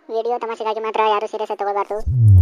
video ತಮಾಷೆಗಾಗಿ ಮಾತ್ರ ಯಾರು serious ತಗೋಬಾರ್ದು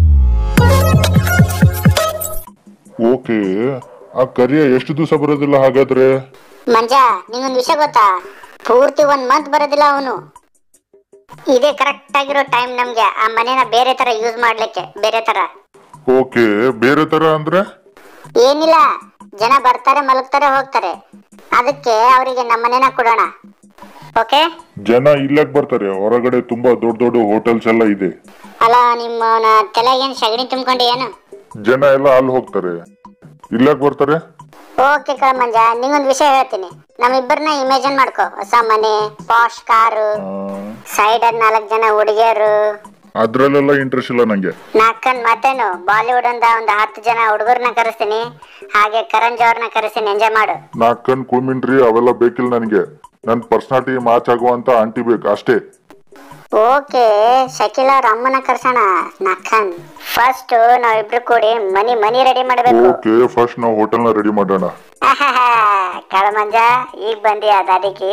okay ಆ ಕರಿಯ ಎಷ್ಟು ದಿವಸ ಬರೋದಿಲ್ಲ ಹಾಗಾದ್ರೆ ಮಂಜ ನಿಂಗೊಂದು ವಿಷಯ ಗೊತ್ತಾ ಪೂರ್ತಿ ಒಂದ್ ಮಂತ್ ಬರೋದಿಲ್ಲ ಅವನು ಇದೇ ಕರೆಕ್ಟ್ ಆಗಿರೋ ಟೈಮ್ ನಮ್ಗೆ ಆ ಮನೇನ ಬೇರೆ ತರ ಯೂಸ್ ಮಾಡ್ಲಿಕ್ಕೆ ಬೇರೆ ತರ ಓಕೆ ಬೇರೆ ತರ ಅಂದ್ರೆ ಏನಿಲ್ಲ ಜನ ಬರ್ತಾರೆ ಮಲಗ್ತಾರೆ ಹೋಗ್ತಾರೆ ಅದಕ್ಕೆ ಅವರಿಗೆ ನಮ್ಮ ಮನೇನ ಕೊಡೋಣ ಓಕೆ ಜನ ಇಲ್ಲಕ್ ಬರ್ತಾರೆ ಹೊರಗಡೆ ತುಂಬಾ ದೊಡ್ಡ ದೊಡ್ಡ ಹೋಟೆಲ್ಸ್ ಎಲ್ಲ ಇದೆ ಅಲ್ಲ ನಿಮ್ಮ ತಲೆಗೇನು ಸಗಣಿ ತುಂಬ್ಕೊಂಡು ಏನು ಜನ ಎಲ್ಲ ಅಲ್ಲಿ ಹೋಗ್ತಾರೆ ಇಲ್ಲಕ್ ಬರ್ತಾರೆ ಓಕೆ ಕಳಮಂಜ ನಿಂಗೊಂದು ವಿಷಯ ಹೇಳ್ತೀನಿ ನಮ್ಮಿಬ್ಬರನ್ನ ಇಮೇಜಿನ್ ಮಾಡ್ಕೋ ಹೊಸ ಮನೆ ಪಾಶ್ ಕಾರು ಆ, ಸೈಡ್ ಅಲ್ಲಿ ನಾಲ್ಕು ಜನ ಹುಡುಗಿಯರು ಅದ್ರಲ್ಲೆಲ್ಲ ಇಂಟ್ರೆಸ್ಟ್ ಇಲ್ಲ ನಂಗೆ ನಾಲ್ಕನ್ ಮತ್ತೇನು ಬಾಲಿವುಡ್ ಅಂದ ಒಂದು ಹತ್ತು ಜನ ಹುಡುಗರನ್ನ ಕರೆಸ್ತೀನಿ ಹಾಗೆ ಕರಣ್ ಅವ್ರನ್ನ ಕರೆಸ್ತೀನಿ ಎಂಜಾಯ್ ಮಾಡು ನಾಲ್ಕನ್ ಕುಳ್ಮಿನ್ರಿ ಅವೆಲ್ಲ ಬೇಕಿಲ್ಲ ನನಗೆ ನನ್ ಪರ್ಸನಾಲಿಟಿ ಮ್ಯಾಚ್ ಆಗುವಂತ ಆಂಟಿ ಬೇಕು ಅಷ್ಟೇ ಓಕೆ ಶಕೀಲ್ ಅವ್ರ ಅಮ್ಮನ ಕರ್ಸೋಣ ನಾಲ್ಕನ್ ಫಸ್ಟ್ ನಾವಿಬ್ರು ಕೂಡಿ ಮನಿ ಮನಿ ರೆಡಿ ಮಾಡ್ಬೇಕು ಓಕೆ ಫಸ್ಟ್ ನಾವು ಹೋಟೆಲ್ನ ರೆಡಿ ಮಾಡೋಣ ಕಳಮಂಜ ಈಗ ಬಂದಿಯಾ ದಾದಿಗೆ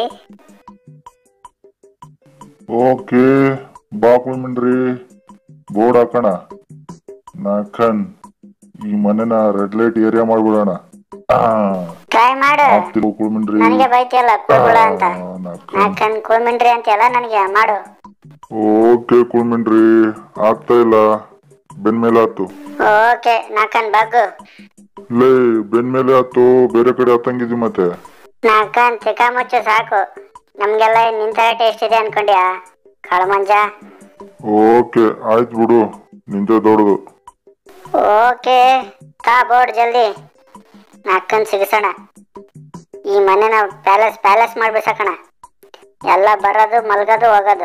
ಓಕೆ ಬಾ ಕುಳ್ಮಿನ್ರಿ ಬೋರ್ಡ್ ಹಾಕೋಣ ನಾಲ್ಕನ್ ಈ ಮನೆನ ರೆಡ್ ಲೈಟ್ ಏರಿಯಾ ಮಾಡ್ಬಿಡೋಣ ಟ್ರೈ ಮಾಡು ಆಗ್ತಿರೋ ಕುಳ್ಮಿನ್ರಿ ನನಗೆ ಬೈತಿಯಲ್ಲ ಕೂಗುಳ ಅಂತ ನಾಲ್ಕನ್ ನಾಲ್ಕನ್ ಕೂಳ್ಮಿಂಡ್ರಿ ಅಂತೆಲ್ಲ ನನಗೆ ಮಾಡು ಓಕೆ ಕುಳ್ಮಿನ್ರಿ ಆಗ್ತಾ ಇಲ್ಲ ಬೆನ್ ಮೇಲೆ ಆತು ಓಕೆ ನಾಲ್ಕನ್ ಬಗ್ಗು ಲೇ ಬೆನ್ ಮೇಲೆ ಆತು ಬೇರೆ ಕಡೆ ಹತ್ತಂಗಿದಿ ಮತ್ತೆ ನಾಲ್ಕನ್ ಚಿಕ್ಕ ಮುಚ್ಚು ಸಾಕು ನಮ್ಗೆಲ್ಲ ನಿಂತ ಟೇಸ್ಟ್ ಇದೆ ಅನ್ಕೊಂಡ್ಯಾ ಕಳಮಂಜ ಓಕೆ ಆಯ್ತು ಬಿಡು ನಿಂತ ದೊಡ್ಡದು ಓಕೆ ತಾ ಬೋರ್ಡ್ ಜಲ್ದಿ ನಾಲ್ಕನ್ ಸಿಗಿಸೋಣ ಈ ಮನೆನ ಪ್ಯಾಲೇಸ್ ಪ್ಯಾಲೇಸ್ ಮಾಡ್ಬಿಸಕಣ ಎಲ್ಲ ಬರೋದು ಮಲ್ಗೋದು ಹೋಗೋದು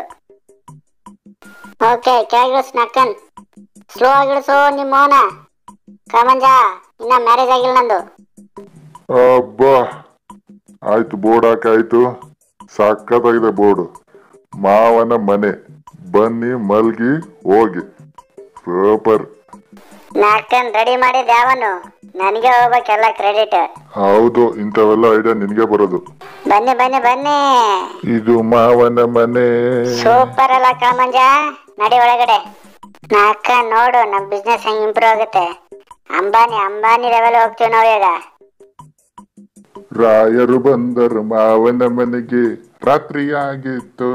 ಓಕೆ ಕೆಳಗಿಳಿಸ್ ನಾಲ್ಕನ್ ಸ್ಲೋ ಆಗಿಳಿಸು ನಿಮ್ಮ ಮೋನ ಕಮಂಜ ಇನ್ನ ಮ್ಯಾರೇಜ್ ಆಗಿಲ್ಲ ನಂದು ಅಬ್ಬಾ ಆಯ್ತು ಬೋರ್ಡ್ ಹಾಕಿ ಆಯ್ತು ಸಖತ್ತಾಗಿದೆ ಬೋರ್ಡ್ ಮಾವನ ಮನೆ ಬನ್ನಿ ಮಲ್ಗಿ ಹೋಗಿ ಸೂಪರ್ ನಾಲ್ಕನ್ ರೆಡಿ ಮಾಡಿದ ಯಾವನು ನನಗೆ ಹೋಗ್ಬೇಕೆಲ್ಲ ಕ್ರೆಡಿಟ್ ಹೌದು ಇಂಥವೆಲ್ಲ ಐಡಿಯಾ ನಿನ್ಗೆ ಬರೋದು ಬನ್ನಿ ಬನ್ನಿ ಬನ್ನಿ ಇದು ಮಾವನ ಮನೆ ಸೂಪರ್ ಅಲ್ಲ ಕಮಂಜ ನಡಿ ಒಳಗಡೆ ನಾಲ್ಕ ನೋಡು ನಮ್ ಬಿಸ್ನೆಸ್ ಹೆಂಗ್ ಇಂಪ್ರೂವ್ ಆಗುತ್ತೆ ಅಂಬಾನಿ ಅಂಬಾನಿ ಲೆವೆಲ್ ಹೋಗ್ತೀವಿ ನಾವು ಈಗ ರಾಯರು ಬಂದರು ಮಾವನ ಮನೆಗೆ ರಾತ್ರಿ ಆಗಿತ್ತು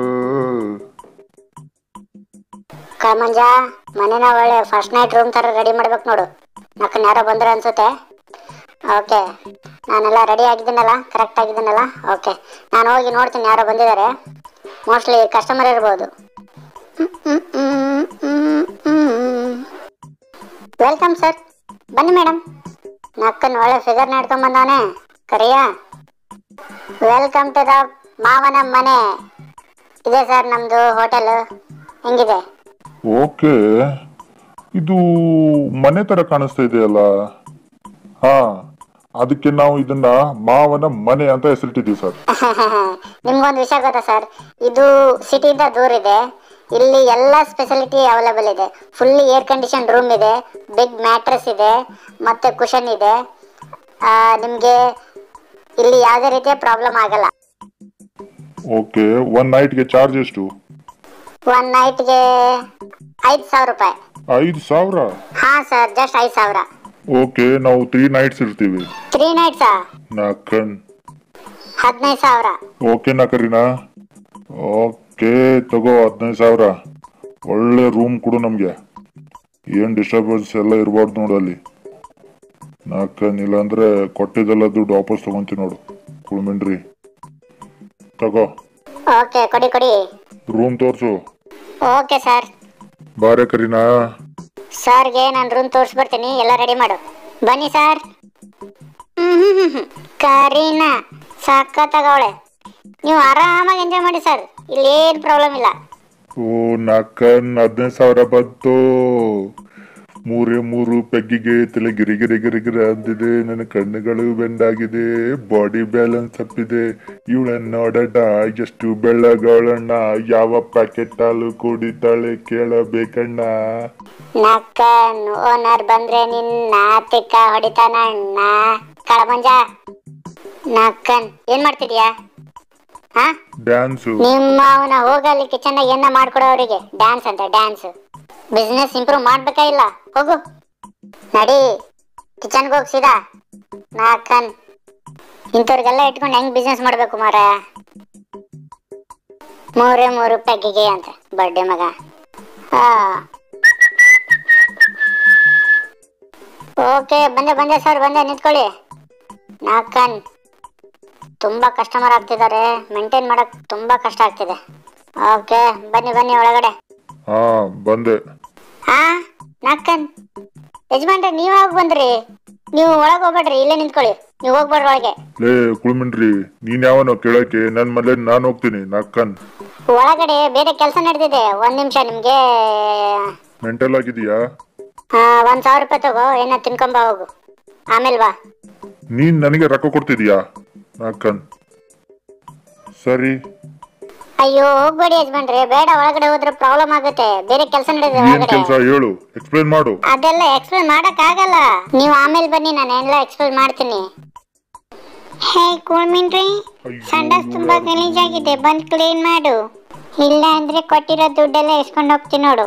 ಕಮಂಜ ಮನೆನ ಒಳ್ಳೆ ಫಸ್ಟ್ ನೈಟ್ ರೂಮ್ ತರ ರೆಡಿ ಮಾಡ್ಬೇಕು ನೋಡು ನಕ್ಕನ್ ಯಾರೋ ಬಂದ್ರೆ ಅನ್ಸುತ್ತೆ ಓಕೆ ನಾನೆಲ್ಲ ರೆಡಿ ಆಗಿದ್ದೀನಲ್ಲ ಕರೆಕ್ಟ್ ಆಗಿದ್ದೀನಲ್ಲ ಓಕೆ ನಾನು ಹೋಗಿ ನೋಡ್ತೀನಿ ಯಾರೋ ಬಂದಿದ್ದಾರೆ ಮೋಸ್ಟ್ಲಿ ಕಸ್ಟಮರ್ ಇರ್ಬೋದು ವೆಲ್ಕಮ್ ಸರ್ ಬನ್ನಿ ಮೇಡಮ್ ನಕ್ಕನ್ ಒಳ್ಳೆ ಫಿಗರ್ ನಡ್ಕೊಂಡ್ ಬಂದವನೆ ಕರಿಯ ವೆಲ್ಕಮ್ ಟು ದ ಮಾವನ ಮನೆ ಇದೆ ಸರ್ ನಮ್ದು ಹೋಟೆಲ್ ಹೆಂಗಿದೆ ಓಕೆ ಇದು ಮನೆ ತರ ಕಾಣಿಸ್ತಾ ಇದೆಯಲ್ಲ ಹಾ ಅದಕ್ಕೆ ನಾವು ಇದನ್ನ ಮಾವನ ಮನೆ ಅಂತ ಹೆಸರಿಟ್ಟಿದ್ದೀವಿ ಸರ್ ನಿಮ್ಗೊಂದು ವಿಷಯ ಗೊತ್ತಾ ಸರ್ ಇದು ಸಿಟಿಯಿಂದ ದೂರ ಇದೆ ಇಲ್ಲಿ ಎಲ್ಲ ಸ್ಪೆಷಾಲಿಟಿ ಅವೈಲೇಬಲ್ ಇದೆ ಫುಲ್ಲಿ ಏರ್ ಕಂಡೀಷನ್ ರೂಮ್ ಇದೆ ಬಿಗ್ ಮ್ಯಾಟ್ರೆಸ್ ಇದೆ ಮತ್ತೆ ಕುಷನ್ ಇದೆ ನಿಮಗೆ ಇಲ್ಲಿ ಯಾವುದೇ ರೀತಿಯ ಪ್ರಾಬ್ಲಮ್ ಆಗಲ್ಲ ಓಕೆ ಒನ್ ನೈಟ್ಗೆ ಚಾರ್ಜ್ ಎಷ್ಟು ಒನ್ ನೈಟ್ಗೆ ಐದು ಸಾವಿರ ರೂಪಾಯಿ ಐದು ಸಾವಿರ ಹಾಂ ಸರ್ ಜಸ್ಟ್ ಐದು ಸಾವಿರ ಓಕೆ ನಾವು ತ್ರೀ ನೈಟ್ಸ್ ಇರ್ತೀವಿ ತ್ರೀ ನೈಟ್ಸಾ ನಾಕನ್ ಹದಿನೈದು ಸಾವಿರ ಓಕೆ ನಕರಿನಾ ಓಕೆ ತಗೋ ಹದಿನೈದು ಸಾವಿರ ಒಳ್ಳೆ ರೂಮ್ ಕೊಡು ನಮಗೆ ಏನು ಡಿಸ್ಟರ್ಬೆನ್ಸ್ ಎಲ್ಲ ಇರಬಾರ್ದು ನೋಡು ಅಲ್ಲಿ ನಾಲ್ಕನ್ ಇಲ್ಲಾಂದ್ರೆ ಕೊಟ್ಟಿದ್ದೆಲ್ಲ ದುಡ್ಡು ವಾಪಸ್ ತಗೊಂತೀನಿ ನೋಡು ಕುಳ್ಮಿನ್ರಿ ತಗೋ ಓಕೆ ಕೊಡಿ ಕೊಡಿ ರೂಮ್ ತೋರ್ಸು ಓಕೆ ಸರ್ ಬಾರೆ ಕರೀನಾ ಸರ್ಗೆ ನಾನು ರೂಮ್ ತೋರಿಸ್ಬರ್ತೀನಿ ಎಲ್ಲ ರೆಡಿ ಮಾಡು ಬನ್ನಿ ಸರ್ ಕರೀನಾ ಸಖತ್ತಾಗವಳೆ ನೀವು ಆರಾಮಾಗಿ ಎಂಜಾಯ್ ಮಾಡಿ ಸರ್ ಇಲ್ಲಿ ಏನು ಪ್ರಾಬ್ಲಮ್ ಇಲ್ಲ ಓ ನಾಲ್ಕನ್ ಹದಿನೈದು ಸಾವಿರ ಬಂತು ಮೂರೇ ಮೂರು ಪೆಗ್ಗಿಗೆ ತಲೆ ಗಿರಿ ಗಿರಿ ಗಿರಿ ಗಿರಿ ಅಂದಿದೆ ನನ್ನ ಕಣ್ಣುಗಳು ಬೆಂಡಾಗಿದೆ ಬಾಡಿ ಬ್ಯಾಲೆನ್ಸ್ ತಪ್ಪಿದೆ ಇವಳನ್ನ ನೋಡಣ್ಣ ಎಷ್ಟು ಬೆಳ್ಳಗಳಣ್ಣ ಯಾವ ಪ್ಯಾಕೆಟ್ ಹಾಲು ಕುಡಿತಾಳೆ ಕೇಳಬೇಕಣ್ಣ ನಕ್ಕನ್ ಓನರ್ ಬಂದ್ರೆ ನಿನ್ನ ತಿಕ್ಕ ಹೊಡಿತಾನ ಅಣ್ಣ ಕಳಮಂಜ ನಕ್ಕನ್ ಏನ್ ಮಾಡ್ತಿದ್ಯಾ ಹಾ ಡ್ಯಾನ್ಸು ನಿಮ್ಮ ಅವನ ಹೋಗಲ್ಲಿ ಕಿಚನ್ ಏನ ಮಾಡ್ಕೊಡೋ ಅವರಿಗೆ ಡ್ಯಾನ್ಸ್ ಅಂತ ಡ್ಯಾನ್ಸ್ ಬಿಸ್ನೆಸ್ ಇಂಪ್ರೂವ್ ಮಾಡ್ಬೇಕಾ ಇಲ್ಲ ಹೋಗು ನಡಿ ಕಿಚನ್ಗೆ ಹೋಗಿ ಸೀದಾ ನಾಕನ್ ಇಂಥವ್ರಿಗೆಲ್ಲ ಇಟ್ಕೊಂಡು ಹೆಂಗ್ ಬಿಸ್ನೆಸ್ ಮಾಡ್ಬೇಕು ಮಾರ ಮೂರೇ ಮೂರು ಪೆಗ್ಗಿಗೆ ಅಂತ ಬರ್ಡೇ ಮಗ ಹಾ ಓಕೆ ಬಂದೆ ಬಂದೆ ಸರ್ ಬಂದೆ ನಿಂತ್ಕೊಳ್ಳಿ ನಾಲ್ಕನ್ ತುಂಬಾ ಕಸ್ಟಮರ್ ಆಗ್ತಿದ್ದಾರೆ ಮೇಂಟೈನ್ ಮಾಡಕ್ ತುಂಬಾ ಕಷ್ಟ ಆಗ್ತಿದೆ ಓಕೆ ಬನ್ನಿ ಬನ್ನಿ ಒಳಗಡೆ ಹಾ ಬಂದೆ ಹಾ ನಾಲ್ಕನ್ ಯಜಮಾನ್ರೆ ನೀವ್ ಯಾವಾಗ ಬಂದ್ರಿ ನೀವು ಒಳಗ್ ಹೋಗ್ಬೇಡ್ರಿ ಇಲ್ಲೇ ನಿಂತ್ಕೊಳ್ಳಿ ನೀವು ಹೋಗ್ಬೇಡ್ರಿ ಒಳಗೆ ಲೇ ಕುಳ್ಮಿನ್ರಿ ನೀನ್ ಯಾವನೋ ಕೇಳಕ್ಕೆ ನನ್ ಮನೆ ನಾನ್ ಹೋಗ್ತೀನಿ ನಕ್ಕನ್ ಒಳಗಡೆ ಬೇರೆ ಕೆಲಸ ನಡೆದಿದೆ ಒಂದ್ ನಿಮಿಷ ನಿಮ್ಗೆ ಮೆಂಟಲ್ ಆಗಿದೀಯಾ ಆ, ಒಂದ್ ಸಾವಿರ ರೂಪಾಯಿ ತಗೋ ಏನ ತಿನ್ಕೊಂಬ ಹೋಗು ಆಮೇಲೆ ಬಾ ನೀನ್ ನನಗೆ ರೊಕ್ಕ ಕೊಡ್ತಿದೀಯಾ ನಕ್ಕನ್ ಸರಿ ಅಯ್ಯೋ ಹೋಗ್ಬೇಡಿ ಯಜಮಾನ್ರೆ ಬೇಡ ಒಳಗಡೆ ಹೋದ್ರೆ ಪ್ರಾಬ್ಲಮ್ ಆಗುತ್ತೆ ಬೇರೆ ಕೆಲಸ ನಡೆದಿದೆ ಏನ್ ಒಳಗಡೆ ಕೆಲ್ಸ ಹೇಳು ಎಕ್ಸ್ಪ್ಲೇನ್ ಮಾಡು ಅದೆಲ್ಲ ಎಕ್ಸ್ಪ್ಲೇನ್ ಮಾಡಕ್ ಆಗಲ್ಲ ನೀವು ಆಮೇಲೆ ಬನ್ನಿ ನಾನು ಎಲ್ಲ ಎಕ್ಸ್ಪ್ಲೇನ್ ಮಾಡ್ತೀನಿ ಹೇ ಕೂಳ್ಮಿನ್ರಿ ಅಯ್ಯೋ, ಸಂಡಾಸ್ ತುಂಬಾ ಗಲೀಜಾಗಿದೆ ಬಂದ್ ಕ್ಲೀನ್ ಮಾಡು ಇಲ್ಲ ಅಂದ್ರೆ ಕೊಟ್ಟಿರೋ ದುಡ್ಡೆಲ್ಲ ಎಸ್ಕೊಂಡು ಹೋಗ್ತೀನಿ ನೋಡು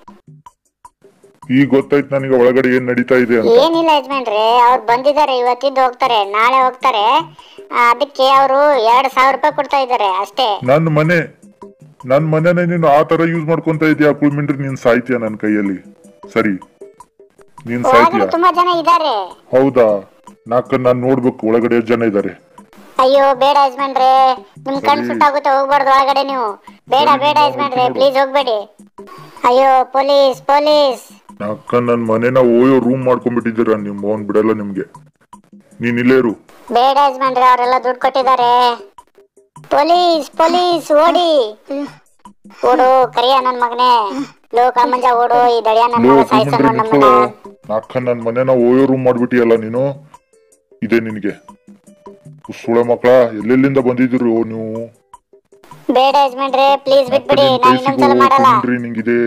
ಈಗ ಗೊತ್ತಾಯ್ತು ನನಗೆ ಒಳಗಡೆ ಏನ್ ನಡೀತಾ ಇದೆ ಅಂತ ಏನಿಲ್ಲ ಯಜಮಾನ್ರೆ ಅವ್ರು ಬಂದಿದ್ದಾರೆ ಇವತ್ತಿದ್ದು ಹೋಗ್ತಾರೆ ನಾಳೆ ಹೋಗ್ತಾರೆ ಆ, ಅದಕ್ಕೆ ಅವರು ಎರಡು ಸಾವಿರ ರೂಪಾಯಿ ಕೊಡ್ತಾ ಇದ್ದಾರೆ ಅಷ್ಟೇ ನನ್ನ ಮನೆ ನನ್ನ ಮನೆನೇ ನೀನು ಆ ತರ ಯೂಸ್ ಮಾಡ್ಕೊಂತ ಇದೀಯಾ ಕುಳ್ಮಿನ್ರಿ ನೀನ್ ಸಾಯ್ತೀಯ ನನ್ನ ಕೈಯಲ್ಲಿ ಸರಿ ನೀನ್ ಒಳಗಡೆ ಸಾಯ್ತೀಯ ತುಂಬಾ ಜನ ಇದ್ದಾರೆ ಹೌದಾ ನಾಲ್ಕ ನಾನ್ ನೋಡ್ಬೇಕು ಒಳಗಡೆ ಎಷ್ಟ್ ಜನ ಇದ್ದಾರೆ ಅಯ್ಯೋ ಬೇಡ ಯಜಮಾನ್ರೆ ನಿಮ್ ಕಣ್ ಸುಟ್ಟಾಗುತ್ತೆ ಹೋಗ್ಬಾರ್ದು ಒಳಗಡೆ ನೀವು ಬೇಡ ಬೇಡ ಯಜಮಾನ್ರೆ ಪ್ಲೀಸ್ ಹೋಗ್ಬೇಡಿ ಅಯ್ಯೋ ಪೊಲೀಸ್ ಪೊಲೀಸ್ ನಾಲ್ಕ ನನ್ ಮನೆನ ಓಯೋ ರೂಮ್ ಮಾಡ್ಕೊಂಡ್ಬಿಟ್ಟಿದ್ದೀರಾ ನಿಮ್ ಮೋನ್ ಬಿಡಲ್ಲ ನಿಮ್ಗೆ ನೀನ್ ಇಲ್ಲೇ ಇರು ಬೇಡ ಯಜಮಾನ್ರೆ ಅವರೆಲ್ಲ ದುಡ್ಡು ಕೊಟ್ಟಿದ್ದಾರೆ ಪೊಲೀಸ್ ಪೊಲೀಸ್ ಓಡಿ ಓಡು ಕರಿಯ ನನ್ ಮಗನೇ ಲೋಕ ಮಂಜ ಓಡು ಈ ದಡಿಯ ನನ್ ಲೋ ಮಗ ಸಾಯಿಸ ಕುಳ್ಮಿನ್ರಿ ನೋಡ್ ನಮ್ಮನ್ನ ನಿಂತ್ಕೊಳ್ಳೋ ನಾಲ್ಕ ನನ್ ಮನೆನ ಓಯೋ ರೂಮ್ ಮಾಡ್ಬಿಟ್ಟಿಯಲ್ಲ ನೀನು ಇದೆ ನಿನಗೆ ಸುಳೆ ಮಕ್ಕಳ ಎಲ್ಲೆಲ್ಲಿಂದ ಬಂದಿದ್ದೀರು ನೀವು ಬೇಡ ಯಜಮಾನ್ರೆ ಪ್ಲೀಸ್ ಬಿಟ್ಬಿಡಿ ನಿನ್ ನಾನು ಕೈ ಸಿಗು ಇನ್ನೊಂದ್ಸಲ ಮಾಡಲ್ಲ ಕುಳ್ಮಿನ್ರಿ ನಿಂಗಿದೆ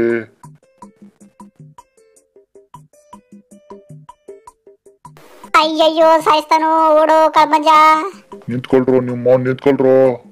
ಅಯ್ಯಯ್ಯೋ ಸಾಯಿಸ್ತಾನು ಓಡು ಕಳ್ಮಂಜ ನಿಂತ್ಕೊಳ್ರೋ ನಿಮ್ ಮೋನ್ ನಿಂತ್ಕೊಳ್ರೋ